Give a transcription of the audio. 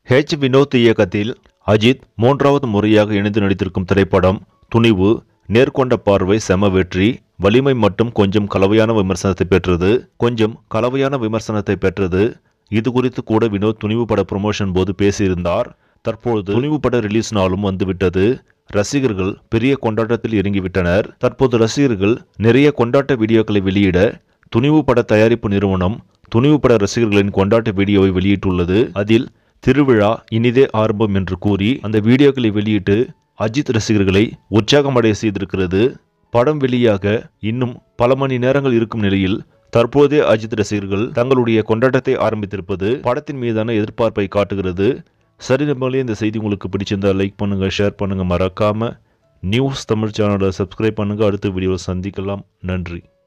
H Vinod இயக்கத்தில் அஜித் மூன்றாவது முறையாக இணைந்து நடித்திருக்கும் திரைப்படம் துணிவு நேர்கொண்ட பார்வை செம வெற்றி வலிமை மட்டும் கொஞ்சம் கலவையான விமர்சனத்தை பெற்றது கொஞ்சம் கலவையான விமர்சனத்தை பெற்றது இது குறித்து கூட வினோத் துணிவு பட ப்ரமோஷன் போது பேசியிருந்தார் தற்பொழுது துணிவு பட ரிலீஸ் நாளும் வந்துவிட்டது ரசிகர்கள் பெரிய கொண்டாட்டத்தில் இறங்கிவிட்டனர் தற்போது ரசிகர்கள் நிறைய கொண்டாட்ட வீடியோக்களை வெளியிட துணிவு பட தயாரிப்பு நிறுவனம் துணிவு பட ரசிகர்களின் கொண்டாட்ட வீடியோவை வெளியிட்டுள்ளது அதில் திருவிழா இனிதே ஆரம்பம் என்று கூறி அந்த வீடியோக்களை வெளியிட்டு அஜித் ரசிகர்களை உற்சாகமடைய செய்திருக்கிறது படம் வெளியாக இன்னும் பல மணி நேரங்கள் இருக்கும் நிலையில் தற்போதே அஜித் ரசிகர்கள் தங்களுடைய கொண்டாட்டத்தை ஆரம்பித்திருப்பது படத்தின் மீதான எதிர்பார்ப்பை காட்டுகிறது சரி நம்மளே இந்த செய்தி உங்களுக்கு பிடிச்சிருந்தா லைக் பண்ணுங்க ஷேர் பண்ணுங்க மறக்காம நியூஸ் தமிழ் சேனலை சப்ஸ்கிரைப் பண்ணுங்க அடுத்த வீடியோவில் சந்திக்கலாம் நன்றி